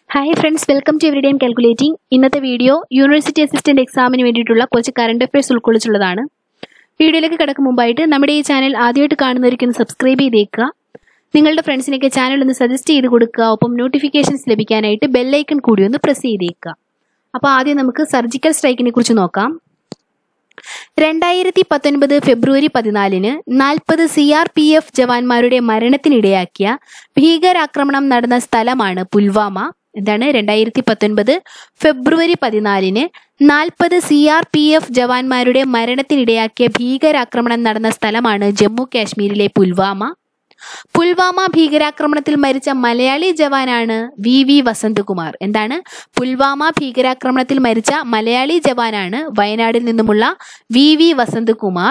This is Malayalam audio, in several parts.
hi friends welcome to every day calculating ഇന്നത്തെ വീഡിയോ യൂണിവേഴ്സിറ്റി അസിസ്റ്റന്റ് എക്സാമിന് വേണ്ടിയിട്ടുള്ള കുറച്ച് കറണ്ട് അഫയേഴ്സ് ഉൾക്കൊള്ളിച്ചുള്ളതാണ് വീഡിയോയിലേക്ക് കിടക്കും മുമ്പായിട്ട് നമ്മുടെ ഈ ചാനൽ ആദ്യമായിട്ട് കാണുന്നവർക്കൊന്ന് സബ്സ്ക്രൈബ് ചെയ്തേക്കുക നിങ്ങളുടെ ഫ്രണ്ട്സിനൊക്കെ ചാനൽ ഒന്ന് സജസ്റ്റ് ചെയ്ത് കൊടുക്കുക ഒപ്പം നോട്ടിഫിക്കേഷൻസ് ലഭിക്കാനായിട്ട് ബെല്ലൈക്കൺ കൂടി ഒന്ന് പ്രസ് ചെയ്തേക്കുക അപ്പോൾ ആദ്യം നമുക്ക് സർജിക്കൽ സ്ട്രൈക്കിനെ കുറിച്ച് നോക്കാം രണ്ടായിരത്തി പത്തൊൻപത് ഫെബ്രുവരി പതിനാലിന് നാൽപ്പത് സി ആർ പി എഫ് ജവാന്മാരുടെ മരണത്തിനിടയാക്കിയ ഭീകരാക്രമണം നടന്ന സ്ഥലമാണ് പുൽവാമ എന്താണ് രണ്ടായിരത്തി പത്തൊൻപത് ഫെബ്രുവരി പതിനാലിന് നാൽപ്പത് സി ആർ പി എഫ് ജവാന്മാരുടെ മരണത്തിനിടയാക്കിയ ഭീകരാക്രമണം നടന്ന സ്ഥലമാണ് ജമ്മു കാശ്മീരിലെ പുൽവാമ പുൽവാമ ഭീകരാക്രമണത്തിൽ മരിച്ച മലയാളി ജവാനാണ് വി വി വസന്തകുമാർ എന്താണ് പുൽവാമ ഭീകരാക്രമണത്തിൽ മരിച്ച മലയാളി ജവാനാണ് വയനാടിൽ നിന്നുമുള്ള വി വി വസന്തകുമാർ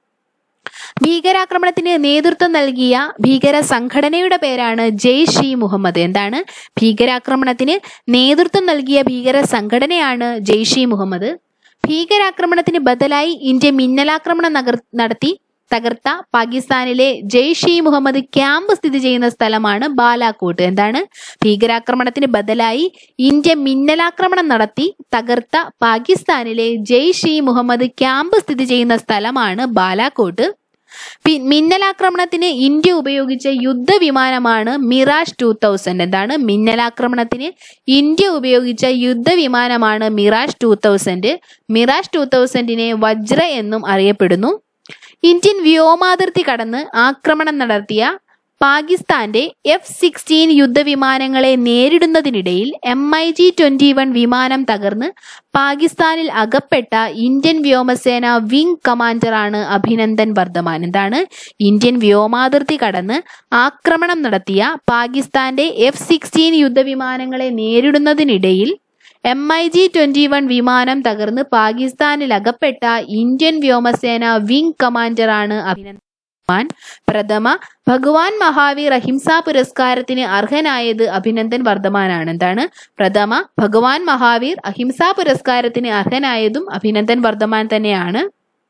ഭീകരാക്രമണത്തിന് നേതൃത്വം നൽകിയ ഭീകര സംഘടനയുടെ പേരാണ് ജെയ്ഷ് ഇ മുഹമ്മദ് എന്താണ് ഭീകരാക്രമണത്തിന് നേതൃത്വം നൽകിയ ഭീകര സംഘടനയാണ് ജെയ്ഷ് ഇ മുഹമ്മദ് ഭീകരാക്രമണത്തിന് ബദലായി ഇന്ത്യ മിന്നലാക്രമണം നഗർ നടത്തി തകർത്ത പാകിസ്ഥാനിലെ ജെയ്ഷ് ഇ മുഹമ്മദ് ക്യാമ്പ് സ്ഥിതി ചെയ്യുന്ന സ്ഥലമാണ് ബാലാക്കോട്ട് എന്താണ് ഭീകരാക്രമണത്തിന് ബദലായി ഇന്ത്യ മിന്നലാക്രമണം നടത്തി തകർത്ത പാകിസ്ഥാനിലെ ജെയ്ഷ് ഇ മുഹമ്മദ് ക്യാമ്പ് സ്ഥിതി ചെയ്യുന്ന സ്ഥലമാണ് ബാലാക്കോട്ട് പി- മിന്നലാക്രമണത്തിന് ഇന്ത്യ ഉപയോഗിച്ച യുദ്ധവിമാനമാണ് മിറാഷ് ടൂ തൗസൻഡ് എന്താണ് മിന്നലാക്രമണത്തിന് ഇന്ത്യ ഉപയോഗിച്ച യുദ്ധവിമാനമാണ് Mirage two thousand Mirage two തൗസൻഡിനെ വജ്ര എന്നും അറിയപ്പെടുന്നു ഇന്ത്യൻ വ്യോമാതിർത്തി കടന്ന് ആക്രമണം നടത്തിയ പാകിസ്ഥാന്റെ എഫ് സിക്സ്റ്റീൻ യുദ്ധവിമാനങ്ങളെ നേരിടുന്നതിനിടയിൽ M I G twenty one വിമാനം തകർന്ന് പാകിസ്ഥാനിൽ അകപ്പെട്ട ഇന്ത്യൻ വ്യോമസേന വിംഗ് കമാൻഡറാണ് അഭിനന്ദൻ വർദ്ധമാൻ എന്താണ് ഇന്ത്യൻ വ്യോമാതിർത്തി കടന്ന് ആക്രമണം നടത്തിയ പാകിസ്ഥാന്റെ എഫ് സിക്സ്റ്റീൻ യുദ്ധവിമാനങ്ങളെ നേരിടുന്നതിനിടയിൽ M I G twenty one വിമാനം തകർന്ന് പാകിസ്ഥാനിൽ അകപ്പെട്ട ഇന്ത്യൻ വ്യോമസേന വിംഗ് കമാൻഡറാണ് അഭിനന്ദൻ വർദ്ധമാൻ പ്രഥമ ഭഗവാൻ മഹാവീർ അഹിംസാ പുരസ്കാരത്തിന് അർഹനായത് അഭിനന്ദൻ വർദ്ധമാനാണ് എന്താണ് പ്രഥമ ഭഗവാൻ മഹാവീർ അഹിംസാ പുരസ്കാരത്തിന് അർഹനായതും അഭിനന്ദൻ വർദ്ധമാൻ തന്നെയാണ്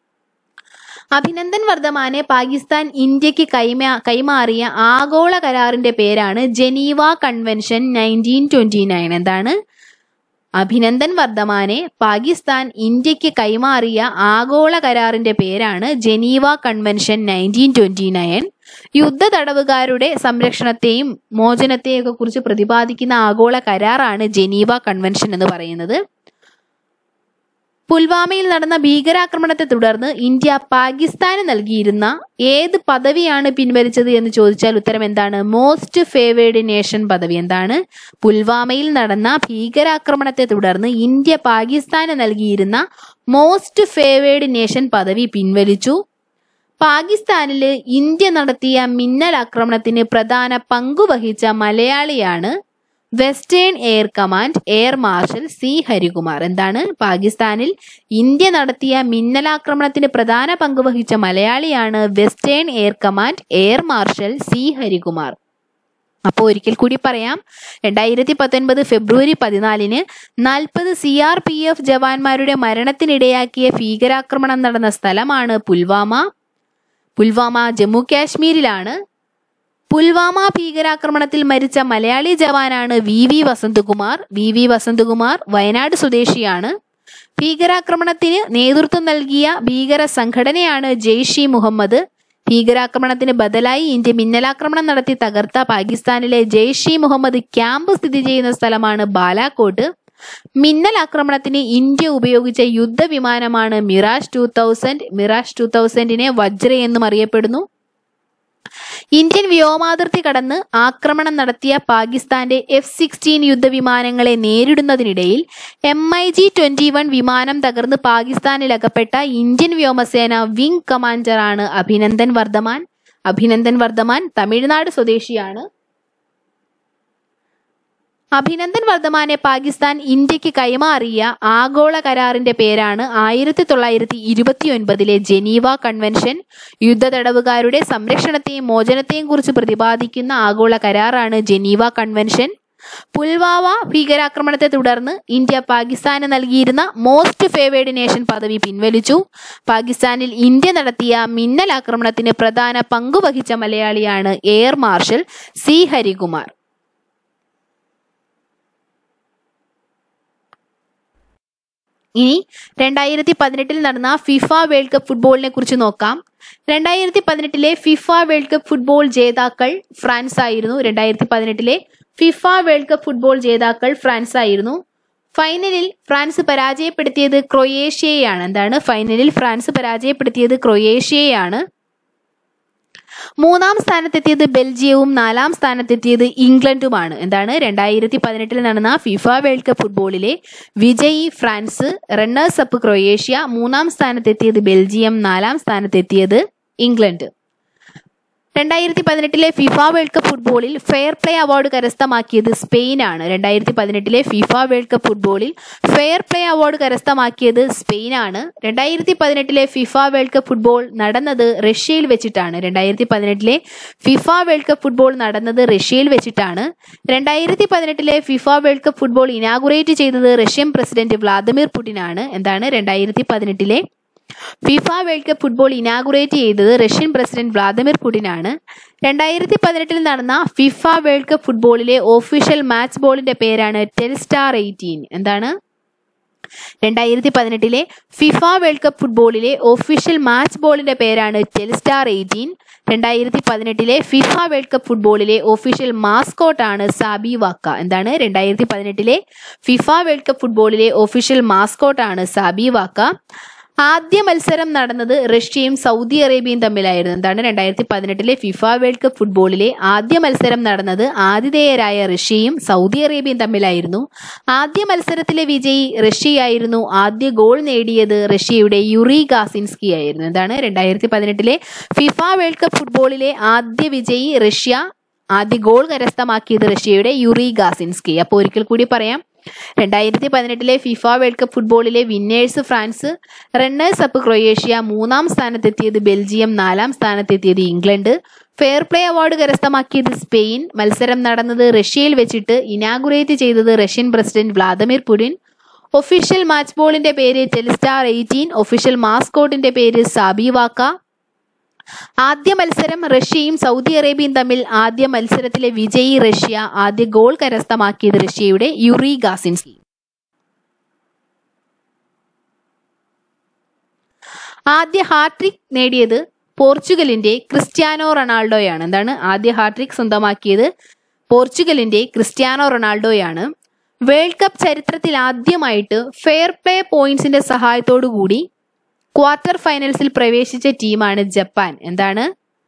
അഭിനന്ദൻ വർദ്ധമാനെ പാകിസ്ഥാൻ ഇന്ത്യക്ക് കൈമാ കൈമാറിയ ആഗോള കരാറിന്റെ പേരാണ് Geneva convention nineteen twenty nine എന്താണ് അഭിനന്ദൻ വർദ്ധമാനെ പാകിസ്ഥാൻ ഇന്ത്യക്ക് കൈമാറിയ ആഗോള കരാറിന്റെ പേരാണ് Geneva convention nineteen twenty nine യുദ്ധ തടവുകാരുടെ സംരക്ഷണത്തെയും മോചനത്തെയും ഒക്കെ കുറിച്ച് പ്രതിപാദിക്കുന്ന ആഗോള കരാറാണ് ജനീവ കൺവെൻഷൻ എന്ന് പറയുന്നത് പുൽവാമയിൽ നടന്ന ഭീകരാക്രമണത്തെ തുടർന്ന് ഇന്ത്യ പാകിസ്ഥാന് നൽകിയിരുന്ന ഏത് പദവിയാണ് പിൻവലിച്ചത് എന്ന് ചോദിച്ചാൽ ഉത്തരം എന്താണ് മോസ്റ്റ് ഫേവേർഡ് നേഷൻ പദവി എന്താണ് പുൽവാമയിൽ നടന്ന ഭീകരാക്രമണത്തെ തുടർന്ന് ഇന്ത്യ പാകിസ്ഥാന് നൽകിയിരുന്ന മോസ്റ്റ് ഫേവേർഡ് നേഷൻ പദവി പിൻവലിച്ചു പാകിസ്ഥാനില് ഇന്ത്യ നടത്തിയ മിന്നൽ ആക്രമണത്തിന് പ്രധാന പങ്കുവഹിച്ച മലയാളിയാണ് western air command air marshal C Harikumar എന്താണ് പാകിസ്ഥാനിൽ ഇന്ത്യ നടത്തിയ മിന്നലാക്രമണത്തിന് പ്രധാന പങ്കുവഹിച്ച മലയാളിയാണ് western air command air marshal C Harikumar അപ്പോൾ ഒരിക്കൽ കൂടി പറയാം രണ്ടായിരത്തി പത്തൊൻപത് ഫെബ്രുവരി പതിനാലിന് നാൽപ്പത് സി ആർ പി എഫ് ജവാന്മാരുടെ മരണത്തിനിടയാക്കിയ ഭീകരാക്രമണം നടന്ന സ്ഥലമാണ് പുൽവാമ പുൽവാമ ജമ്മു കാശ്മീരിലാണ് പുൽവാമ ഭീകരാക്രമണത്തിൽ മരിച്ച മലയാളി ജവാനാണ് V V Vasanthakumar V V Vasanthakumar Wayanad സ്വദേശിയാണ് ഭീകരാക്രമണത്തിന് നേതൃത്വം നൽകിയ ഭീകര സംഘടനയാണ് ജെയ്ഷ് ഇ മുഹമ്മദ് ഭീകരാക്രമണത്തിന് ബദലായി ഇന്ത്യ മിന്നലാക്രമണം നടത്തി തകർത്ത പാകിസ്ഥാനിലെ ജെയ്ഷ് ഇ മുഹമ്മദ് ക്യാമ്പ് സ്ഥിതി ചെയ്യുന്ന സ്ഥലമാണ് ബാലാക്കോട്ട് മിന്നൽ ആക്രമണത്തിന് ഇന്ത്യ ഉപയോഗിച്ച യുദ്ധവിമാനമാണ് Mirage two thousand Mirage two തൗസൻഡിനെ വജ്ര എന്നും അറിയപ്പെടുന്നു ഇന്ത്യൻ വ്യോമാതിർത്തി കടന്ന് ആക്രമണം നടത്തിയ പാകിസ്ഥാന്റെ എഫ് സിക്സ്റ്റീൻ യുദ്ധവിമാനങ്ങളെ നേരിടുന്നതിനിടയിൽ M I G twenty one വിമാനം തകർന്ന് പാകിസ്ഥാനിൽ അകപ്പെട്ട ഇന്ത്യൻ വ്യോമസേന വിംഗ് കമാൻഡറാണ് അഭിനന്ദൻ വർദ്ധമാൻ അഭിനന്ദൻ വർദ്ധമാൻ തമിഴ്നാട് സ്വദേശിയാണ് അഭിനന്ദൻ വർദ്ധമാനെ പാകിസ്ഥാൻ ഇന്ത്യക്ക് കൈമാറിയ ആഗോള കരാറിന്റെ പേരാണ് ആയിരത്തി തൊള്ളായിരത്തി ഇരുപത്തി ഒൻപതിലെ ജനീവ കൺവെൻഷൻ യുദ്ധ തടവുകാരുടെ സംരക്ഷണത്തെയും മോചനത്തെയും കുറിച്ച് പ്രതിപാദിക്കുന്ന ആഗോള കരാറാണ് ജനീവ കൺവെൻഷൻ പുൽവാമ ഭീകരാക്രമണത്തെ തുടർന്ന് ഇന്ത്യ പാകിസ്ഥാന് നൽകിയിരുന്ന മോസ്റ്റ് ഫേവേർഡ് നേഷൻ പദവി പിൻവലിച്ചു പാകിസ്ഥാനിൽ ഇന്ത്യ നടത്തിയ മിന്നൽ ആക്രമണത്തിന് പ്രധാന പങ്കുവഹിച്ച മലയാളിയാണ് എയർ മാർഷൽ സി ഹരികുമാർ ഇനി രണ്ടായിരത്തി പതിനെട്ടിൽ നടന്ന ഫിഫ വേൾഡ് കപ്പ് ഫുട്ബോളിനെ കുറിച്ച് നോക്കാം രണ്ടായിരത്തി പതിനെട്ടിലെ ഫിഫ വേൾഡ് കപ്പ് ഫുട്ബോൾ ജേതാക്കൾ ഫ്രാൻസ് ആയിരുന്നു രണ്ടായിരത്തി പതിനെട്ടിലെ ഫിഫ വേൾഡ് കപ്പ് ഫുട്ബോൾ ജേതാക്കൾ ഫ്രാൻസ് ആയിരുന്നു ഫൈനലിൽ ഫ്രാൻസ് പരാജയപ്പെടുത്തിയത് ക്രൊയേഷ്യയെയാണ് എന്താണ് ഫൈനലിൽ ഫ്രാൻസ് പരാജയപ്പെടുത്തിയത് ക്രൊയേഷ്യയെയാണ് മൂന്നാം സ്ഥാനത്തെത്തിയത് ബെൽജിയവും നാലാം സ്ഥാനത്തെത്തിയത് ഇംഗ്ലണ്ടുമാണ് എന്താണ് രണ്ടായിരത്തി പതിനെട്ടിൽ നടന്ന ഫിഫ വേൾഡ് കപ്പ് ഫുട്ബോളിലെ വിജയി ഫ്രാൻസ് റണ്ണേഴ്സ് അപ്പ് ക്രൊയേഷ്യ മൂന്നാം സ്ഥാനത്തെത്തിയത് ബെൽജിയം നാലാം സ്ഥാനത്തെത്തിയത് ഇംഗ്ലണ്ട് രണ്ടായിരത്തി പതിനെട്ടിലെ ഫിഫ വേൾഡ് കപ്പ് ഫുട്ബോളിൽ ഫെയർ പ്ലേ അവാർഡ് കരസ്ഥമാക്കിയത് സ്പെയിനാണ് രണ്ടായിരത്തി പതിനെട്ടിലെ ഫിഫ വേൾഡ് കപ്പ് ഫുട്ബോളിൽ ഫെയർ പ്ലേ അവാർഡ് കരസ്ഥമാക്കിയത് സ്പെയിനാണ് രണ്ടായിരത്തി പതിനെട്ടിലെ ഫിഫ വേൾഡ് കപ്പ് ഫുട്ബോൾ നടന്നത് റഷ്യയിൽ വെച്ചിട്ടാണ് രണ്ടായിരത്തി പതിനെട്ടിലെ ഫിഫ വേൾഡ് കപ്പ് ഫുട്ബോൾ നടന്നത് റഷ്യയിൽ വെച്ചിട്ടാണ് രണ്ടായിരത്തി പതിനെട്ടിലെ FIFA world cup football inaugurate ചെയ്തത് റഷ്യൻ പ്രസിഡന്റ് വ്ളാദിമിർ പുടിനാണ് എന്താണ് രണ്ടായിരത്തി പതിനെട്ടിലെ FIFA world cup football inaugurate ചെയ്തത് റഷ്യൻ പ്രസിഡന്റ് വ്ളാദിമിർ പുടിനാണ് രണ്ടായിരത്തി പതിനെട്ടിൽ നടന്ന ഫിഫ വേൾഡ് കപ്പ് ഫുട്ബോളിലെ ഒഫീഷ്യൽ മാച്ച് ബോളിന്റെ പേരാണ് ടെൽസ്റ്റാർ എയ്റ്റീൻ എന്താണ് രണ്ടായിരത്തി പതിനെട്ടിലെ ഫിഫ വേൾഡ് കപ്പ് ഫുട്ബോളിലെ ഒഫീഷ്യൽ മാച്ച് ബോളിന്റെ പേരാണ് ടെൽസ്റ്റാർ എയ്റ്റീൻ രണ്ടായിരത്തി പതിനെട്ടിലെ ഫിഫ വേൾഡ് കപ്പ് ഫുട്ബോളിലെ ഒഫീഷ്യൽ മാസ്കോട്ടാണ് സാബി വാക്ക എന്താണ് രണ്ടായിരത്തി പതിനെട്ടിലെ ഫിഫ വേൾഡ് കപ്പ് ഫുട്ബോളിലെ ഒഫീഷ്യൽ മാസ്കോട്ടാണ് സാബി വാക്ക ആദ്യ മത്സരം നടന്നത് റഷ്യയും സൗദി അറേബ്യയും തമ്മിലായിരുന്നു എന്താണ് രണ്ടായിരത്തി പതിനെട്ടിലെ ഫിഫ വേൾഡ് കപ്പ് ഫുട്ബോളിലെ ആദ്യ മത്സരം നടന്നത് ആതിഥേയരായ റഷ്യയും സൗദി അറേബ്യയും തമ്മിലായിരുന്നു ആദ്യ മത്സരത്തിലെ വിജയി റഷ്യയായിരുന്നു ആദ്യ ഗോൾ നേടിയത് റഷ്യയുടെ യുറി ഗാസിൻസ്കി ആയിരുന്നു എന്താണ് രണ്ടായിരത്തി പതിനെട്ടിലെ ഫിഫ വേൾഡ് കപ്പ് ഫുട്ബോളിലെ ആദ്യ വിജയി റഷ്യ ആദ്യ ഗോൾ കരസ്ഥമാക്കിയത് റഷ്യയുടെ യുറി ഗാസിൻസ്കി അപ്പോൾ ഒരിക്കൽ കൂടി പറയാം രണ്ടായിരത്തി പതിനെട്ടിലെ ഫിഫ വേൾഡ് കപ്പ് ഫുട്ബോളിലെ winners France runners up Croatia മൂന്നാം സ്ഥാനത്തെത്തിയത് ബെൽജിയം നാലാം സ്ഥാനത്തെത്തിയത് ഇംഗ്ലണ്ട് ഫെയർ പ്ലേ അവാർഡ് കരസ്ഥമാക്കിയത് സ്പെയിൻ മത്സരം നടന്നത് റഷ്യയിൽ വെച്ചിട്ട് ഇനാഗുറേറ്റ് ചെയ്തത് Russian president Vladimir Putin official match ബോളിന്റെ പേര് ടെലിസ്റ്റാർ എയ്റ്റീൻ ഒഫീഷ്യൽ മാസ്കോട്ടിന്റെ പേര് സാബി വാക്ക ആദ്യ മത്സരം റഷ്യയും സൗദി അറേബ്യയും തമ്മിൽ ആദ്യ മത്സരത്തിലെ വിജയി റഷ്യ ആദ്യ ഗോൾ കരസ്ഥമാക്കിയത് റഷ്യയുടെ യുറി ഗാസിൻസ്കി ആദ്യ ഹാട്രിക് നേടിയത് പോർച്ചുഗലിന്റെ ക്രിസ്ത്യാനോ റൊണാൾഡോയാണ് എന്താണ് ആദ്യ ഹാട്രിക് സ്വന്തമാക്കിയത് പോർച്ചുഗലിന്റെ ക്രിസ്ത്യാനോ റൊണാൾഡോയാണ് വേൾഡ് കപ്പ് ചരിത്രത്തിൽ ആദ്യമായിട്ട് ഫെയർ പ്ലേ പോയിന്റ്സിന്റെ സഹായത്തോടു കൂടി ക്വാർട്ടർ ഫൈനൽസിൽ പ്രവേശിച്ച ടീമാണ് ജപ്പാൻ എന്താണ്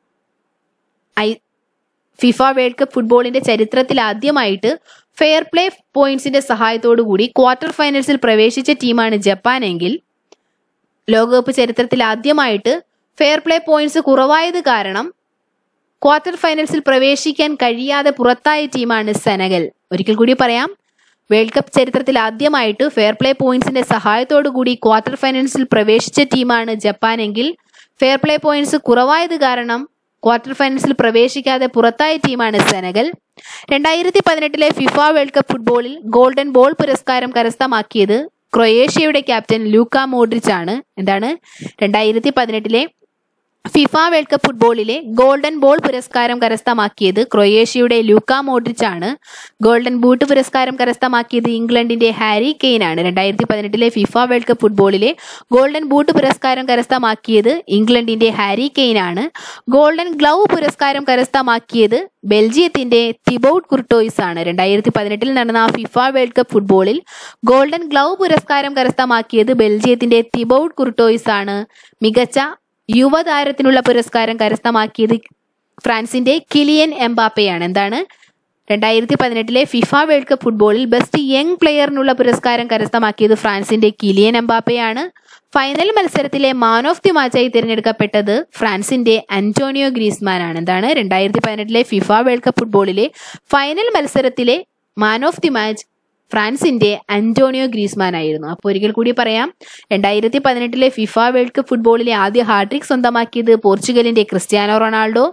ഐ ഫിഫ വേൾഡ് കപ്പ് ഫുട്ബോളിന്റെ ചരിത്രത്തിൽ ആദ്യമായിട്ട് ഫെയർ പ്ലേ പോയിന്റ്സിന്റെ സഹായത്തോടു കൂടി ക്വാർട്ടർ ഫൈനൽസിൽ പ്രവേശിച്ച ടീമാണ് ജപ്പാൻ എങ്കിൽ ലോകകപ്പ് ചരിത്രത്തിൽ ആദ്യമായിട്ട് ഫെയർ പ്ലേ പോയിന്റ്സ് കുറവായത് കാരണം ക്വാർട്ടർ ഫൈനൽസിൽ പ്രവേശിക്കാൻ കഴിയാതെ പുറത്തായ ടീമാണ് സെനഗൽ ഒരിക്കൽ കൂടി പറയാം വേൾഡ് കപ്പ് ചരിത്രത്തിൽ ആദ്യമായിട്ട് ഫെയർ പ്ലേ പോയിന്റ്സിന്റെ സഹായത്തോടു കൂടി ക്വാർട്ടർ ഫൈനൽസിൽ പ്രവേശിച്ച ടീമാണ് ജപ്പാൻ എങ്കിൽ ഫെയർ പ്ലേ പോയിന്റ്സ് കുറവായത് കാരണം ക്വാർട്ടർ ഫൈനൽസിൽ പ്രവേശിക്കാതെ പുറത്തായ ടീമാണ് സെനഗൽ രണ്ടായിരത്തി പതിനെട്ടിലെ ഫിഫ വേൾഡ് കപ്പ് ഫുട്ബോളിൽ ഗോൾഡൻ ബോൾ പുരസ്കാരം കരസ്ഥമാക്കിയത് ക്രൊയേഷ്യയുടെ ക്യാപ്റ്റൻ ലൂക്ക മോഡ്രിച്ച് ആണ് എന്താണ് രണ്ടായിരത്തി പതിനെട്ടിലെ ഫിഫ വേൾഡ് കപ്പ് ഫുട്ബോളിലെ ഗോൾഡൻ ബോൾ പുരസ്കാരം കരസ്ഥമാക്കിയത് ക്രൊയേഷ്യയുടെ ലൂക്ക മോഡ്രിച്ച് ആണ് ഗോൾഡൻ ബൂട്ട് പുരസ്കാരം കരസ്ഥമാക്കിയത് ഇംഗ്ലണ്ടിന്റെ ഹാരി കെയ്ൻ ആണ് രണ്ടായിരത്തി പതിനെട്ടിലെ ഫിഫ വേൾഡ് കപ്പ് ഫുട്ബോളിലെ ഗോൾഡൻ ബൂട്ട് പുരസ്കാരം കരസ്ഥമാക്കിയത് ഇംഗ്ലണ്ടിന്റെ ഹാരി കെയ്ൻ ആണ് ഗോൾഡൻ ഗ്ലൗ പുരസ്കാരം കരസ്ഥമാക്കിയത് ബെൽജിയത്തിന്റെ തിബൌട്ട് കുർട്ടോയിസ് ആണ് രണ്ടായിരത്തി പതിനെട്ടിൽ നടന്ന ഫിഫ വേൾഡ് കപ്പ് ഫുട്ബോളിൽ ഗോൾഡൻ ഗ്ലൗ പുരസ്കാരം കരസ്ഥമാക്കിയത് ബെൽജിയത്തിന്റെ തിബൌട്ട് കുർട്ടോയിസ് ആണ് മികച്ച യുവതാരത്തിനുള്ള പുരസ്കാരം കരസ്ഥമാക്കിയത് ഫ്രാൻസിന്റെ കിലിയൻ എംബാപ്പയാണ് എന്താണ് രണ്ടായിരത്തി പതിനെട്ടിലെ ഫിഫ വേൾഡ് കപ്പ് ഫുട്ബോളിൽ ബെസ്റ്റ് യങ് പ്ലെയറിനുള്ള പുരസ്കാരം കരസ്ഥമാക്കിയത് ഫ്രാൻസിന്റെ കിലിയൻ എംബാപ്പയാണ് ഫൈനൽ മത്സരത്തിലെ മാൻ ഓഫ് ദി മാച്ചായി തിരഞ്ഞെടുക്കപ്പെട്ടത് ഫ്രാൻസിന്റെ അന്റോണിയോ ഗ്രീസ്മാൻ ആണ് എന്താണ് രണ്ടായിരത്തി പതിനെട്ടിലെ ഫിഫ വേൾഡ് കപ്പ് ഫുട്ബോളിലെ ഫൈനൽ മത്സരത്തിലെ മാൻ ഓഫ് ദി മാച്ച് ഫ്രാൻസിന്റെ അന്റോണിയോ ഗ്രീസ്മാൻ ആയിരുന്നു അപ്പോൾ ഒരിക്കൽ കൂടി പറയാം രണ്ടായിരത്തി പതിനെട്ടിലെ ഫിഫ വേൾഡ് കപ്പ് ഫുട്ബോളിലെ ആദ്യ ഹാട്രിക് സ്വന്തമാക്കിയത് പോർച്ചുഗലിന്റെ ക്രിസ്ത്യാനോ റൊണാൾഡോ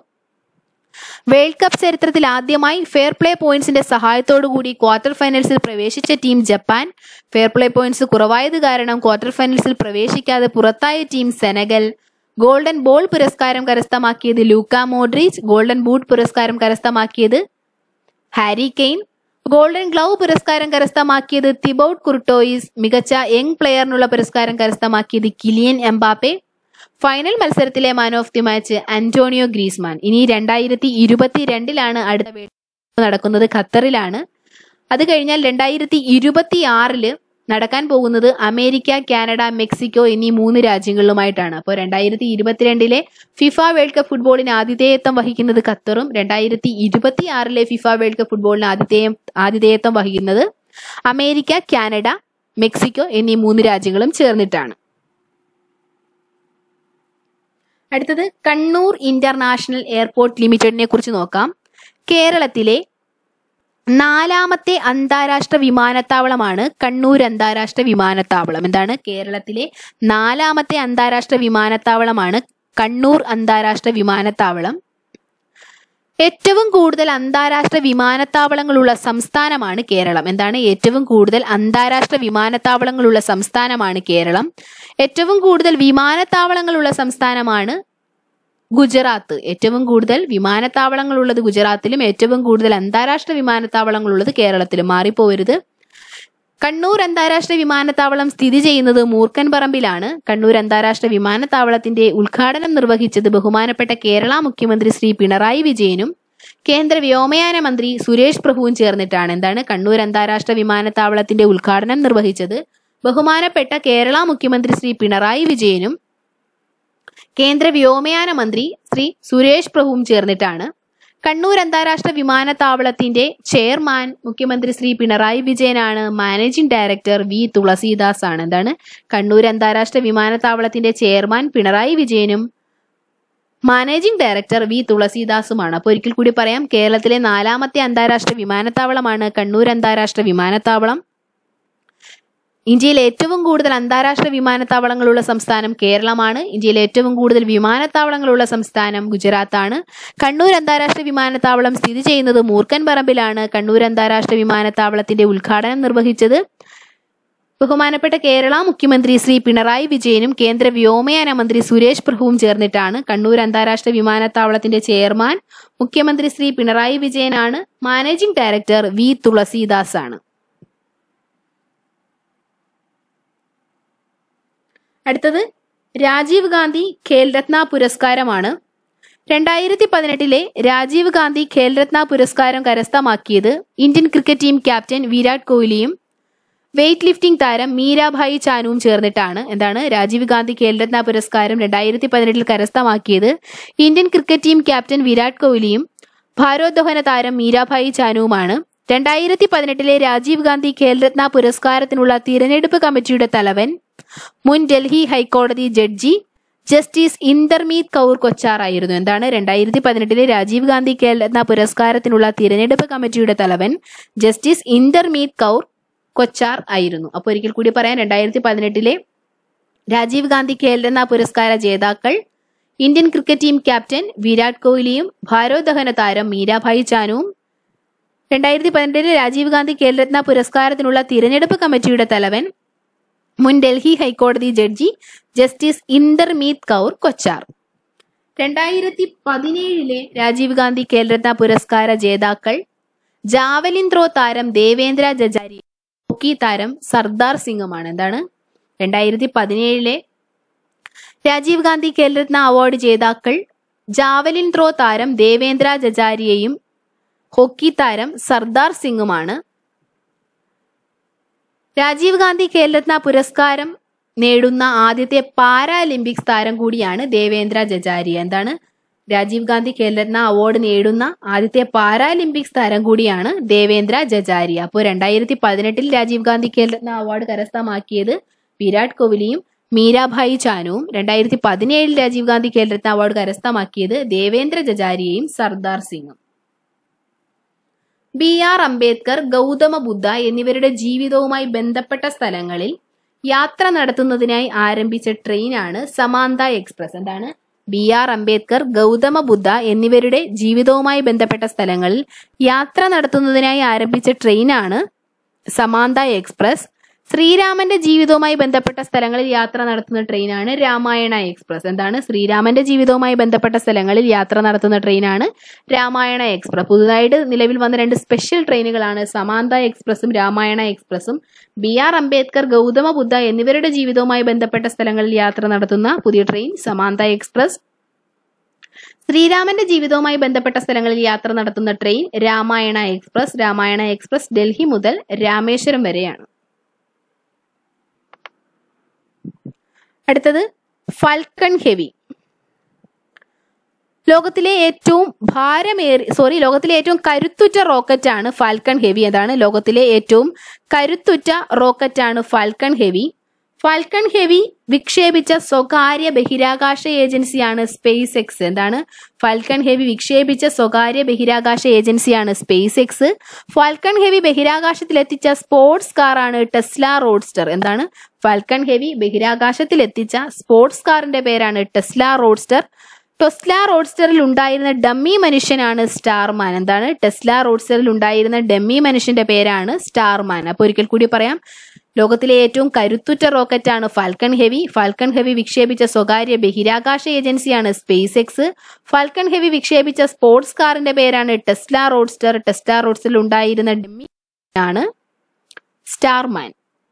വേൾഡ് കപ്പ് ചരിത്രത്തിൽ ആദ്യമായി ഫെയർ പ്ലേ പോയിന്റ്സിന്റെ സഹായത്തോടുകൂടി ക്വാർട്ടർ ഫൈനൽസിൽ പ്രവേശിച്ച team Japan fair play points കുറവായത് കാരണം ക്വാർട്ടർ ഫൈനൽസിൽ പ്രവേശിക്കാതെ പുറത്തായ ടീം സെനഗൽ ഗോൾഡൻ ബോൾ പുരസ്കാരം കരസ്ഥമാക്കിയത് ലൂക്ക മോഡ്രിച്ച് ഗോൾഡൻ ബൂട്ട് പുരസ്കാരം കരസ്ഥമാക്കിയത് ഹാരി കെയ്ൻ ഗോൾഡൻ ഗ്ലൗ പുരസ്കാരം കരസ്ഥമാക്കിയത് തിബൌട്ട് കുർട്ടോയിസ് മികച്ച യങ് പ്ലെയറിനുള്ള പുരസ്കാരം കരസ്ഥമാക്കിയത് കിലിയൻ എംബാപ്പെ ഫൈനൽ മത്സരത്തിലെ man of the match Antonio Griezmann ഇനി രണ്ടായിരത്തി ഇരുപത്തിരണ്ടിലാണ് അടുത്ത വേൾഡ് കപ്പ് നടക്കുന്നത് ഖത്തറിലാണ് അത് കഴിഞ്ഞാൽ രണ്ടായിരത്തി ഇരുപത്തി ആറില് നടക്കാൻ പോകുന്നത് അമേരിക്ക കാനഡ മെക്സിക്കോ എന്നീ മൂന്ന് രാജ്യങ്ങളിലുമായിട്ടാണ് അപ്പോൾ രണ്ടായിരത്തി ഇരുപത്തിരണ്ടിലെ ഫിഫ വേൾഡ് കപ്പ് ഫുട്ബോളിന് ആതിഥേയത്വം വഹിക്കുന്നത് ഖത്തറും രണ്ടായിരത്തി ഇരുപത്തി ആറിലെ ഫിഫ വേൾഡ് കപ്പ് ഫുട്ബോളിന് ആതിഥേയം ആതിഥേയത്വം വഹിക്കുന്നത് അമേരിക്ക കാനഡ മെക്സിക്കോ എന്നീ മൂന്ന് രാജ്യങ്ങളും ചേർന്നിട്ടാണ് അടുത്തത് കണ്ണൂർ ഇന്റർനാഷണൽ എയർപോർട്ട് ലിമിറ്റഡിനെ കുറിച്ച് നോക്കാം കേരളത്തിലെ നാലാമത്തെ അന്താരാഷ്ട്ര വിമാനത്താവളമാണ് കണ്ണൂർ അന്താരാഷ്ട്ര വിമാനത്താവളം എന്താണ് കേരളത്തിലെ നാലാമത്തെ അന്താരാഷ്ട്ര വിമാനത്താവളമാണ് കണ്ണൂർ അന്താരാഷ്ട്ര വിമാനത്താവളം ഏറ്റവും കൂടുതൽ അന്താരാഷ്ട്ര വിമാനത്താവളങ്ങളുള്ള സംസ്ഥാനമാണ് കേരളം എന്താണ് ഏറ്റവും കൂടുതൽ അന്താരാഷ്ട്ര വിമാനത്താവളങ്ങളുള്ള സംസ്ഥാനമാണ് കേരളം ഏറ്റവും കൂടുതൽ വിമാനത്താവളങ്ങളുള്ള സംസ്ഥാനമാണ് ഗുജറാത്ത് ഏറ്റവും കൂടുതൽ വിമാനത്താവളങ്ങളുള്ളത് ഗുജറാത്തിലും ഏറ്റവും കൂടുതൽ അന്താരാഷ്ട്ര വിമാനത്താവളങ്ങളുള്ളത് കേരളത്തിലും മാറിപ്പോവരുത് കണ്ണൂർ അന്താരാഷ്ട്ര വിമാനത്താവളം സ്ഥിതി ചെയ്യുന്നത് മൂർക്കൻ പറമ്പിലാണ് കണ്ണൂർ അന്താരാഷ്ട്ര വിമാനത്താവളത്തിന്റെ ഉദ്ഘാടനം നിർവഹിച്ചത് ബഹുമാനപ്പെട്ട കേരള മുഖ്യമന്ത്രി ശ്രീ പിണറായി വിജയനും കേന്ദ്ര വ്യോമയാന മന്ത്രി സുരേഷ് പ്രഭുവും ചേർന്നിട്ടാണ് എന്താണ് കണ്ണൂർ അന്താരാഷ്ട്ര വിമാനത്താവളത്തിന്റെ ഉദ്ഘാടനം നിർവഹിച്ചത് ബഹുമാനപ്പെട്ട കേരള മുഖ്യമന്ത്രി ശ്രീ പിണറായി വിജയനും കേന്ദ്ര വ്യോമയാന മന്ത്രി ശ്രീ സുരേഷ് പ്രഭുവും ചേർന്നിട്ടാണ് കണ്ണൂർ അന്താരാഷ്ട്ര വിമാനത്താവളത്തിന്റെ ചെയർമാൻ മുഖ്യമന്ത്രി ശ്രീ പിണറായി വിജയനാണ് മാനേജിംഗ് ഡയറക്ടർ വി തുളസീദാസ് ആണ് എന്താണ് കണ്ണൂർ അന്താരാഷ്ട്ര വിമാനത്താവളത്തിന്റെ ചെയർമാൻ പിണറായി വിജയനും മാനേജിംഗ് ഡയറക്ടർ വി തുളസീദാസുമാണ് അപ്പോൾ ഒരിക്കൽ കൂടി പറയാം കേരളത്തിലെ നാലാമത്തെ അന്താരാഷ്ട്ര വിമാനത്താവളമാണ് കണ്ണൂർ അന്താരാഷ്ട്ര വിമാനത്താവളം ഇന്ത്യയിൽ ഏറ്റവും കൂടുതൽ അന്താരാഷ്ട്ര വിമാനത്താവളങ്ങളുള്ള സംസ്ഥാനം കേരളമാണ് ഇന്ത്യയിൽ ഏറ്റവും കൂടുതൽ വിമാനത്താവളങ്ങളുള്ള സംസ്ഥാനം ഗുജറാത്താണ് കണ്ണൂർ അന്താരാഷ്ട്ര വിമാനത്താവളം സ്ഥിതി ചെയ്യുന്നത് മൂർക്കൻ പറമ്പിലാണ് കണ്ണൂർ അന്താരാഷ്ട്ര വിമാനത്താവളത്തിന്റെ ഉദ്ഘാടനം നിർവഹിച്ചത് ബഹുമാനപ്പെട്ട കേരള മുഖ്യമന്ത്രി ശ്രീ പിണറായി വിജയനും കേന്ദ്ര വ്യോമയാന മന്ത്രി സുരേഷ് പ്രഭുവും ചേർന്നിട്ടാണ് കണ്ണൂർ അന്താരാഷ്ട്ര വിമാനത്താവളത്തിന്റെ ചെയർമാൻ മുഖ്യമന്ത്രി ശ്രീ പിണറായി വിജയനാണ് മാനേജിംഗ് ഡയറക്ടർ വി തുളസീദാസ് ആണ് അടുത്തത് രാജീവ് ഗാന്ധി ഖേൽരത്ന പുരസ്കാരമാണ് രണ്ടായിരത്തി പതിനെട്ടിലെ രാജീവ് ഗാന്ധി ഖേൽരത്ന പുരസ്കാരം കരസ്ഥമാക്കിയത് Indian cricket team captain Virat കോഹ്ലിയും വെയ്റ്റ് ലിഫ്റ്റിംഗ് താരം മീരാഭായി ചാനുവും ചേർന്നിട്ടാണ് എന്താണ് രാജീവ് ഗാന്ധി ഖേൽരത്ന പുരസ്കാരം രണ്ടായിരത്തി പതിനെട്ടിൽ കരസ്ഥമാക്കിയത് Indian cricket team captain Virat കോഹ്ലിയും ഭാരോദ്വഹന താരം മീരാഭായി ചാനുവുമാണ് രണ്ടായിരത്തി പതിനെട്ടിലെ രാജീവ് ഗാന്ധി ഖേൽരത്ന പുരസ്കാരത്തിനുള്ള തിരഞ്ഞെടുപ്പ് കമ്മിറ്റിയുടെ തലവൻ മുൻ ഡൽഹി ഹൈക്കോടതി ജഡ്ജി ജസ്റ്റിസ് ഇന്ദർമീത് കൗർ കൊച്ചാർ ആയിരുന്നു എന്താണ് രണ്ടായിരത്തി പതിനെട്ടിലെ രാജീവ് ഗാന്ധി ഖേൽരത്ന പുരസ്കാരത്തിനുള്ള തിരഞ്ഞെടുപ്പ് കമ്മിറ്റിയുടെ തലവൻ ജസ്റ്റിസ് ഇന്ദർമീത് കൗർ കൊച്ചാർ ആയിരുന്നു അപ്പോൾ ഒരിക്കൽ കൂടി പറയാം രണ്ടായിരത്തി പതിനെട്ടിലെ രാജീവ് ഗാന്ധി ഖേൽരത്ന പുരസ്കാര ജേതാക്കൾ Indian cricket team captain Virat കോഹ്ലിയും ഭാരോദ്വഹന താരം മീരാഭായി ചാനുവും രണ്ടായിരത്തി പതിനെട്ടിലെ രാജീവ് ഗാന്ധി ഖേൽരത്ന പുരസ്കാരത്തിനുള്ള തിരഞ്ഞെടുപ്പ് കമ്മിറ്റിയുടെ തലവൻ മുൻ ഡൽഹി ഹൈക്കോടതി ജഡ്ജി ജസ്റ്റിസ് ഇന്ദർമീത് കൗർ കൊച്ചാർ രണ്ടായിരത്തി പതിനേഴിലെ രാജീവ് ഗാന്ധി ഖേൽരത്ന പുരസ്കാര ജേതാക്കൾ ജാവലിൻ ത്രോ താരം ദേവേന്ദ്ര ജജാരി ഹോക്കി താരം സർദാർ സിംഗുമാണ് എന്താണ് രണ്ടായിരത്തി പതിനേഴിലെ രാജീവ് ഗാന്ധി ഖേൽരത്ന അവാർഡ് ജേതാക്കൾ ജാവലിൻ ത്രോ താരം ദേവേന്ദ്ര ജജാരിയെയും ഹോക്കി താരം സർദാർ സിംഗുമാണ് രാജീവ് ഗാന്ധി ഖേൽരത്ന പുരസ്കാരം നേടുന്ന ആദ്യത്തെ പാരാലിമ്പിക്സ് താരം കൂടിയാണ് ദേവേന്ദ്ര ജജാരിയ എന്താണ് രാജീവ് ഗാന്ധി ഖേൽരത്ന അവാർഡ് നേടുന്ന ആദ്യത്തെ പാരാലിമ്പിക്സ് താരം കൂടിയാണ് ദേവേന്ദ്ര ജജാരിയ അപ്പോൾ രണ്ടായിരത്തി പതിനെട്ടിൽ രാജീവ് ഗാന്ധി ഖേൽരത്ന അവാർഡ് കരസ്ഥമാക്കിയത് വിരാട് കോഹ്ലിയും മീരാഭായി ചാനുവും രണ്ടായിരത്തി പതിനേഴിൽ രാജീവ് ഗാന്ധി ഖേൽരത്ന അവാർഡ് കരസ്ഥമാക്കിയത് ദേവേന്ദ്ര ജജാരിയയും സർദാർ സിംഗും ബി ആർ അംബേദ്കർ ഗൗതമ ബുദ്ധ എന്നിവരുടെ ജീവിതവുമായി ബന്ധപ്പെട്ട സ്ഥലങ്ങളിൽ യാത്ര നടത്തുന്നതിനായി ആരംഭിച്ച ട്രെയിനാണ് സമാന്ത എക്സ്പ്രസ് എന്താണ് ബി ആർ അംബേദ്കർ ഗൗതമ ബുദ്ധ എന്നിവരുടെ ജീവിതവുമായി ബന്ധപ്പെട്ട സ്ഥലങ്ങളിൽ യാത്ര നടത്തുന്നതിനായി ആരംഭിച്ച ട്രെയിനാണ് സമാന്ത എക്സ്പ്രസ് ശ്രീരാമന്റെ ജീവിതവുമായി ബന്ധപ്പെട്ട സ്ഥലങ്ങളിൽ യാത്ര നടത്തുന്ന ട്രെയിനാണ് രാമായണ എക്സ്പ്രസ് എന്താണ് ശ്രീരാമന്റെ ജീവിതവുമായി ബന്ധപ്പെട്ട സ്ഥലങ്ങളിൽ യാത്ര നടത്തുന്ന ട്രെയിനാണ് രാമായണ എക്സ്പ്രസ് പുതുതായിട്ട് നിലവിൽ വന്ന രണ്ട് സ്പെഷ്യൽ ട്രെയിനുകളാണ് സമാന്ത എക്സ്പ്രസും രാമായണ എക്സ്പ്രസും ബി ആർ അംബേദ്കർ ഗൗതമ ബുദ്ധ എന്നിവരുടെ ജീവിതവുമായി ബന്ധപ്പെട്ട സ്ഥലങ്ങളിൽ യാത്ര നടത്തുന്ന പുതിയ ട്രെയിൻ സമാന്ത എക്സ്പ്രസ് ശ്രീരാമന്റെ ജീവിതവുമായി ബന്ധപ്പെട്ട സ്ഥലങ്ങളിൽ യാത്ര നടത്തുന്ന train Ramayana express Ramayana express Delhi മുതൽ രാമേശ്വരം വരെയാണ് അടുത്തത് ഫൽക്കൺ ഹെവി ലോകത്തിലെ ഏറ്റവും ഭാരമേറി സോറി ലോകത്തിലെ ഏറ്റവും കരുത്തുറ്റ റോക്കറ്റ് ആണ് ഫാൽക്കൺ ഹെവി അതാണ് ലോകത്തിലെ ഏറ്റവും കരുത്തുറ്റ റോക്കറ്റ് ആണ് ഫാൽക്കൺ ഹെവി ഫാൽക്കൺ ഹെവി വിക്ഷേപിച്ച സ്വകാര്യ ബഹിരാകാശ ഏജൻസിയാണ് സ്പേസ് എക്സ് എന്താണ് ഫാൽക്കൺ ഹെവി വിക്ഷേപിച്ച സ്വകാര്യ ബഹിരാകാശ ഏജൻസിയാണ് സ്പേസ് എക്സ് ഫാൽക്കൺ ഹെവി ബഹിരാകാശത്തിലെത്തിച്ച സ്പോർട്സ് കാറാണ് ടെസ്ല റോഡ്സ്റ്റർ എന്താണ് ഫാൽക്കൺ ഹെവി ബഹിരാകാശത്തിലെത്തിച്ച സ്പോർട്സ് കാറിന്റെ പേരാണ് ടെസ്ല റോഡ്സ്റ്റർ ടെസ്ല റോഡ്സ്റ്ററിൽ ഉണ്ടായിരുന്ന ഡമ്മി മനുഷ്യനാണ് സ്റ്റാർമാൻ എന്താണ് ടെസ്ല റോഡ്സ്റ്ററിൽ ഉണ്ടായിരുന്ന ഡമ്മി മനുഷ്യന്റെ പേരാണ് സ്റ്റാർമാൻ അപ്പൊ ഒരിക്കൽ കൂടി പറയാം ലോകത്തിലെ ഏറ്റവും കരുത്തുറ്റ റോക്കറ്റാണ് ഫാൽക്കൺ ഹെവി ഫാൽക്കൺ ഹെവി വിക്ഷേപിച്ച സ്വകാര്യ ബഹിരാകാശ ഏജൻസിയാണ് സ്പേസ് എക്സ് ഫാൽക്കൺ ഹെവി വിക്ഷേപിച്ച സ്പോർട്സ് കാറിന്റെ പേരാണ് ടെസ്ല റോഡ്സ്റ്റർ ടെസ്ല റോഡ്സ്റ്ററിൽ ഉണ്ടായിരുന്ന ഡമ്മി ആണ് സ്റ്റാർമാൻ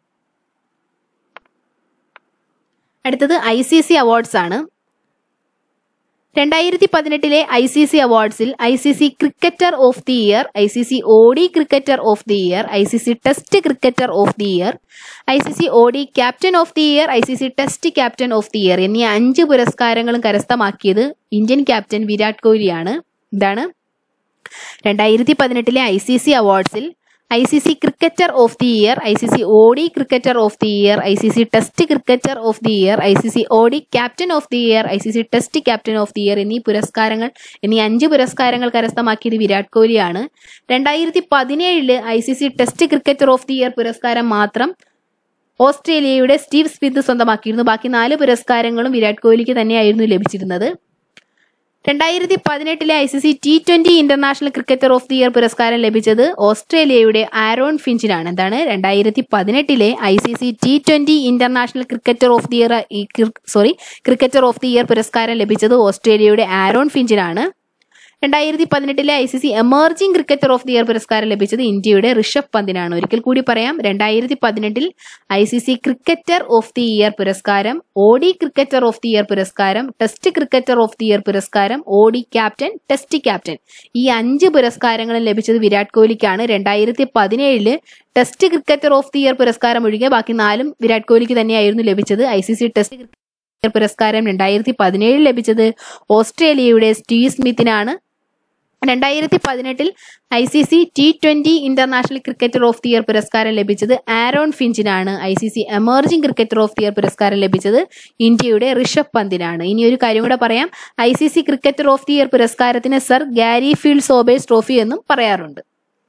അടുത്തത് ഐ സി സി അവാർഡ്സ് ആണ് രണ്ടായിരത്തി പതിനെട്ടിലെ ഐ സി സി അവാർഡ്സിൽ I C C cricketer of the year I C C ODI cricketer of the year I C C test cricketer of the year I C C ODI captain of the year I C C test captain of the year എന്നീ അഞ്ച് പുരസ്കാരങ്ങളും കരസ്ഥമാക്കിയത് ഇന്ത്യൻ ക്യാപ്റ്റൻ വിരാട് കോഹ്ലിയാണ് ഇതാണ് രണ്ടായിരത്തി പതിനെട്ടിലെ ഐ സി സി അവാർഡ്സിൽ I C C cricketer of the year I C C ODI cricketer of the year I C C test cricketer of the year I C C ODI captain of the year I C C test captain of the year എന്നീ പുരസ്കാരങ്ങൾ എന്നീ അഞ്ച് പുരസ്കാരങ്ങൾ കരസ്ഥമാക്കിയത് വിരാട് കോഹ്ലിയാണ് രണ്ടായിരത്തി പതിനേഴില് I C C test cricketer of the year പുരസ്കാരം മാത്രം ഓസ്ട്രേലിയയുടെ സ്റ്റീവ് സ്മിത്ത് സ്വന്തമാക്കിയിരുന്നു ബാക്കി നാല് പുരസ്കാരങ്ങളും വിരാട് കോഹ്ലിക്ക് തന്നെയായിരുന്നു ലഭിച്ചിരുന്നത് രണ്ടായിരത്തി പതിനെട്ടിലെ I C C T twenty international cricketer of the year പുരസ്കാരം ലഭിച്ചത് ഓസ്ട്രേലിയയുടെ ആരോൺ ഫിഞ്ചിനാണ് എന്താണ് രണ്ടായിരത്തി പതിനെട്ടിലെ I C C T twenty international cricketer of the year sorry cricketer of the year പുരസ്കാരം ലഭിച്ചത് ഓസ്ട്രേലിയയുടെ ആരോൺ ഫിഞ്ചിനാണ് രണ്ടായിരത്തി പതിനെട്ടിലെ I C C emerging cricketer of the year പുരസ്കാരം ലഭിച്ചത് ഇന്ത്യയുടെ ഋഷഭ് പന്തിനാണ് ഒരിക്കൽ കൂടി പറയാം രണ്ടായിരത്തി പതിനെട്ടിൽ I C C cricketer of the year പുരസ്കാരം ODI cricketer of the year പുരസ്കാരം test cricketer of the year പുരസ്കാരം ഓഡി ക്യാപ്റ്റൻ ടെസ്റ്റ് ക്യാപ്റ്റൻ ഈ അഞ്ച് പുരസ്കാരങ്ങളും ലഭിച്ചത് വിരാട് കോഹ്ലിക്കാണ് രണ്ടായിരത്തി പതിനേഴില് test cricketer of the year പുരസ്കാരം ഒഴികെ ബാക്കി നാലും വിരാട് കോഹ്ലിക്ക് തന്നെയായിരുന്നു ലഭിച്ചത് I C C test cricketer പുരസ്കാരം രണ്ടായിരത്തി പതിനേഴിൽ ലഭിച്ചത് ഓസ്ട്രേലിയയുടെ സ്റ്റീവ് സ്മിത്തിനാണ് രണ്ടായിരത്തി പതിനെട്ടിൽ I C C T twenty international cricketer of the year പുരസ്കാരം ലഭിച്ചത് ആരോൺ ഫിഞ്ചിനാണ് I C C emerging cricketer of the year പുരസ്കാരം ലഭിച്ചത് ഇന്ത്യയുടെ ഋഷഭ് പന്തിനാണ് ഇനി ഒരു കാര്യം കൂടെ പറയാം I C C cricketer of the year പുരസ്കാരത്തിന് sir Garfield Sobers trophy എന്നും പറയാറുണ്ട്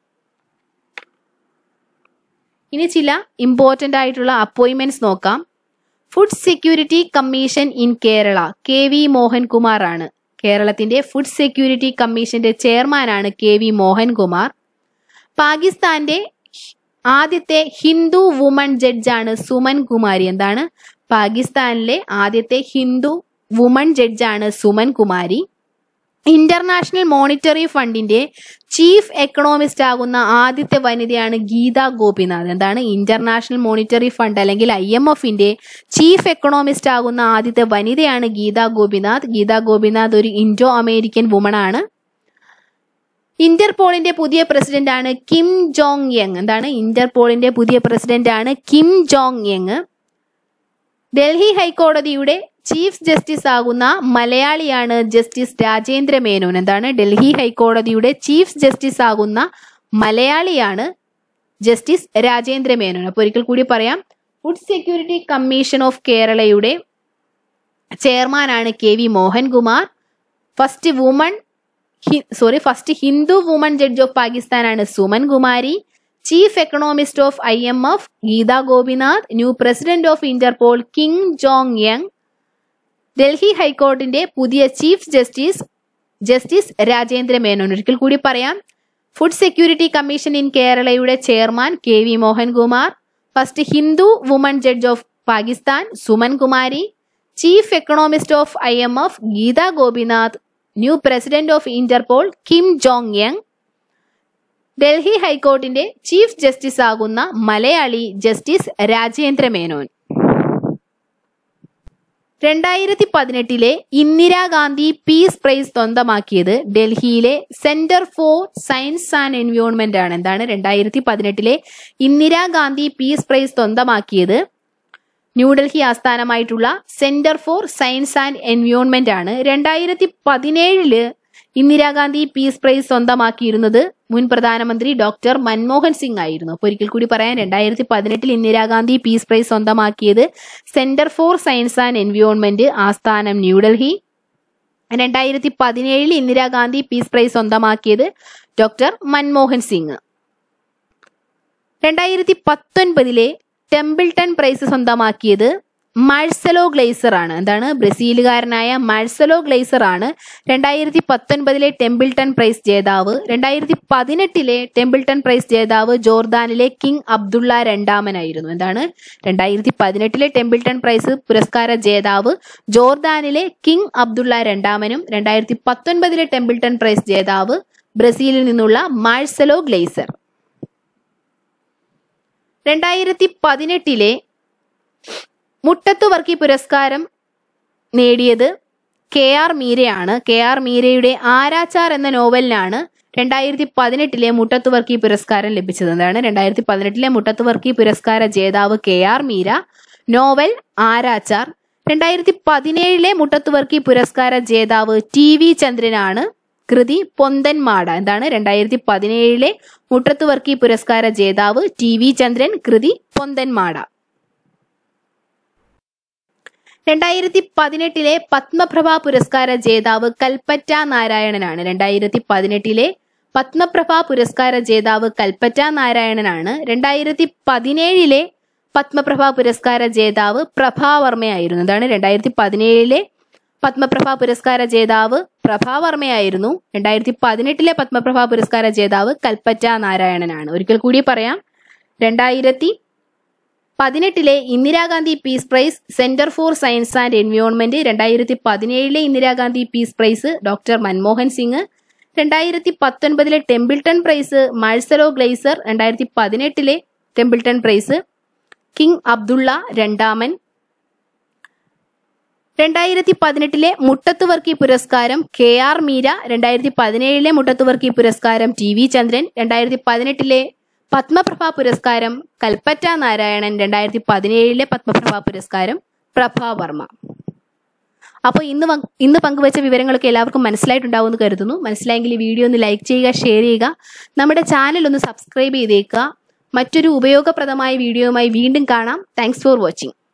ഇനി ചില ഇമ്പോർട്ടന്റ് ആയിട്ടുള്ള അപ്പോയിന്റ്മെന്റ്സ് നോക്കാം food security commission in Kerala K V Mohankumar ആണ് കേരളത്തിന്റെ ഫുഡ് സെക്യൂരിറ്റി കമ്മീഷന്റെ ചെയർമാനാണ് കെ വി മോഹൻകുമാർ പാകിസ്ഥാന്റെ ആദ്യത്തെ ഹിന്ദു വുമൺ ജഡ്ജാണ് സുമൻ കുമാരി എന്താണ് പാകിസ്ഥാനിലെ ആദ്യത്തെ ഹിന്ദു വുമൺ ജഡ്ജാണ് സുമൻ കുമാരി ഇന്റർനാഷണൽ മോണിറ്ററി ഫണ്ടിന്റെ ചീഫ് എക്കണോമിസ്റ്റ് ആകുന്ന ആദ്യത്തെ വനിതയാണ് ഗീത ഗോപിനാഥ് എന്താണ് ഇന്റർനാഷണൽ മോണിറ്ററി ഫണ്ട് അല്ലെങ്കിൽ ഐ എം എഫിന്റെ ചീഫ് എക്കണോമിസ്റ്റ് ആകുന്ന ആദ്യത്തെ വനിതയാണ് ഗീത ഗോപിനാഥ് ഗീത ഗോപിനാഥ് ഒരു ഇൻഡോ അമേരിക്കൻ വുമൺ ആണ് ഇന്റർപോളിന്റെ പുതിയ പ്രസിഡന്റ് ആണ് കിം ജോങ് യങ് എന്താണ് ഇന്റർപോളിന്റെ പുതിയ പ്രസിഡന്റ് ആണ് കിം ജോങ് യങ് ഡൽഹി ഹൈക്കോടതിയുടെ ചീഫ് ജസ്റ്റിസ് ആകുന്ന മലയാളിയാണ് ജസ്റ്റിസ് രാജേന്ദ്ര മേനോൻ എന്താണ് ഡൽഹി ഹൈക്കോടതിയുടെ ചീഫ് ജസ്റ്റിസ് ആകുന്ന മലയാളിയാണ് ജസ്റ്റിസ് രാജേന്ദ്ര മേനോൻ അപ്പോൾ ഒരിക്കൽ കൂടി പറയാം ഫുഡ് സെക്യൂരിറ്റി കമ്മീഷൻ ഓഫ് കേരളയുടെ ചെയർമാനാണ് K V Mohankumar first woman sorry first Hindu woman judge of പാകിസ്ഥാനാണ് Suman Kumari chief economist of I M F Geetha Gopinath new president of Interpol Kim Jong Yang Delhi ഹൈക്കോടതിന്റെ പുതിയ chief justice justice Rajendra Menon ഒരിക്കൽ കൂടി പറയാം ഫുഡ് സെക്യൂരിറ്റി കമ്മീഷൻ ഇൻ കേരളയുടെ chairman K V Mohankumar first Hindu woman judge of Pakistan Suman Kumari chief economist of I M F Geetha Gopinath new president of Interpol Kim Jong Yang Delhi ഹൈക്കോർട്ടിന്റെ ചീഫ് ജസ്റ്റിസ് ആകുന്ന മലയാളി ജസ്റ്റിസ് രാജേന്ദ്ര മേനോൻ രണ്ടായിരത്തി പതിനെട്ടിലെ ഇന്ദിരാഗാന്ധി പീസ് പ്രൈസ് സ്വന്തമാക്കിയത് ഡൽഹിയിലെ centre for science and environment ആണ് എന്താണ് രണ്ടായിരത്തി പതിനെട്ടിലെ ഇന്ദിരാഗാന്ധി പീസ് പ്രൈസ് സ്വന്തമാക്കിയത് ന്യൂഡൽഹി ആസ്ഥാനമായിട്ടുള്ള centre for science and environment ആണ് രണ്ടായിരത്തി പതിനേഴില് ഇന്ദിരാഗാന്ധി പീസ് പ്രൈസ് സ്വന്തമാക്കിയിരുന്നത് മുൻ പ്രധാനമന്ത്രി ഡോക്ടർ മൻമോഹൻ സിംഗ് ആയിരുന്നു അപ്പോൾ ഒരിക്കൽ കൂടി പറയാൻ രണ്ടായിരത്തി പതിനെട്ടിൽ ഇന്ദിരാഗാന്ധി പീസ് പ്രൈസ് സ്വന്തമാക്കിയത് centre for science and environment ആസ്ഥാനം ന്യൂഡൽഹി രണ്ടായിരത്തി പതിനേഴിൽ ഇന്ദിരാഗാന്ധി പീസ് പ്രൈസ് സ്വന്തമാക്കിയത് ഡോക്ടർ മൻമോഹൻ സിംഗ് രണ്ടായിരത്തി പത്തൊൻപതിലെ ടെമ്പിൾട്ടൺ പ്രൈസ് സ്വന്തമാക്കിയത് മഴ്സലോ ഗ്ലേസർ ആണ് എന്താണ് ബ്രസീലുകാരനായ മഴ്സലോ ഗ്ലേസർ ആണ് രണ്ടായിരത്തി പത്തൊൻപതിലെ ടെമ്പിൾട്ടൺ പ്രൈസ് ജേതാവ് രണ്ടായിരത്തി പതിനെട്ടിലെ ടെമ്പിൾട്ടൺ പ്രൈസ് ജേതാവ് ജോർദാനിലെ കിങ് അബ്ദുള്ള രണ്ടാമനായിരുന്നു എന്താണ് രണ്ടായിരത്തി പതിനെട്ടിലെ ടെമ്പിൾട്ടൺ പ്രൈസ് പുരസ്കാര ജേതാവ് ജോർദാനിലെ കിങ് അബ്ദുള്ള രണ്ടാമനും രണ്ടായിരത്തി പത്തൊൻപതിലെ ടെമ്പിൾട്ടൺ പ്രൈസ് ജേതാവ് ബ്രസീലിൽ നിന്നുള്ള മാഴ്സലോ ഗ്ലേസർ രണ്ടായിരത്തി പതിനെട്ടിലെ മുട്ടത്തുവർക്കി പുരസ്കാരം നേടിയത് കെ ആർ മീരയാണ് കെ ആർ മീരയുടെ ആരാച്ചാർ എന്ന നോവലിനാണ് രണ്ടായിരത്തി പതിനെട്ടിലെ മുട്ടത്തുവർക്കി പുരസ്കാരം ലഭിച്ചത് എന്താണ് രണ്ടായിരത്തി പതിനെട്ടിലെ മുട്ടത്തുവർക്കി പുരസ്കാര ജേതാവ് K R Meera novel Aarachar രണ്ടായിരത്തി പതിനേഴിലെ മുട്ടത്തുവർക്കി പുരസ്കാര ജേതാവ് ടി വി ചന്ദ്രനാണ് കൃതി പൊന്തൻ മാട എന്താണ് രണ്ടായിരത്തി പതിനേഴിലെ മുട്ടത്തുവർക്കി പുരസ്കാര ജേതാവ് ടി വി ചന്ദ്രൻ കൃതി പൊന്തൻ മാട രണ്ടായിരത്തി പതിനെട്ടിലെ പത്മപ്രഭ പുരസ്കാര ജേതാവ് കൽപ്പറ്റ നാരായണനാണ് രണ്ടായിരത്തി പതിനെട്ടിലെ പത്മപ്രഭ പുരസ്കാര ജേതാവ് കൽപ്പറ്റ നാരായണനാണ് രണ്ടായിരത്തി പതിനേഴിലെ പത്മപ്രഭ പുരസ്കാര ജേതാവ് പ്രഭാവർമ്മയായിരുന്നു അതാണ് രണ്ടായിരത്തി പതിനേഴിലെ പത്മപ്രഭ പുരസ്കാര ജേതാവ് പ്രഭാവർമ്മയായിരുന്നു രണ്ടായിരത്തി പതിനെട്ടിലെ പത്മപ്രഭ പുരസ്കാര ജേതാവ് കൽപ്പറ്റ നാരായണനാണ് ഒരിക്കൽ കൂടി പറയാം രണ്ടായിരത്തി പതിനെട്ടിലെ Indira Gandhi peace prize centre for science and environment രണ്ടായിരത്തി പതിനേഴിലെ Indira Gandhi peace prize doctor Manmohan Singh രണ്ടായിരത്തി പത്തൊൻപതിലെ ടെമ്പിൾട്ടൺ പ്രൈസ് മഴ്സലോ ഗ്ലേസർ രണ്ടായിരത്തി പതിനെട്ടിലെ ടെമ്പിൾട്ടൺ പ്രൈസ് കിങ് അബ്ദുള്ള രണ്ടാമൻ രണ്ടായിരത്തി പതിനെട്ടിലെ മുട്ടത്തുവർക്കി പുരസ്കാരം കെ ആർ മീര രണ്ടായിരത്തി പതിനേഴിലെ മുട്ടത്തുവർക്കി പുരസ്കാരം ടി വി ചന്ദ്രൻ രണ്ടായിരത്തി പതിനെട്ടിലെ പത്മപ്രഭ പുരസ്കാരം കൽപ്പറ്റ നാരായണൻ രണ്ടായിരത്തി പതിനേഴിലെ പത്മപ്രഭ പുരസ്കാരം പ്രഭ വർമ്മ അപ്പോൾ ഇന്ന് വ- ഇന്ന് പങ്കുവച്ച വിവരങ്ങളൊക്കെ എല്ലാവർക്കും മനസ്സിലായിട്ടുണ്ടാവും എന്ന് കരുതുന്നു മനസ്സിലായെങ്കിൽ ഈ വീഡിയോ ഒന്ന് ലൈക്ക് ചെയ്യുക ഷെയർ ചെയ്യുക നമ്മുടെ ചാനൽ ഒന്ന് സബ്സ്ക്രൈബ് ചെയ്തേക്കുക മറ്റൊരു ഉപയോഗപ്രദമായ വീഡിയോയുമായി വീണ്ടും കാണാം താങ്ക്സ് ഫോർ വാച്ചിങ്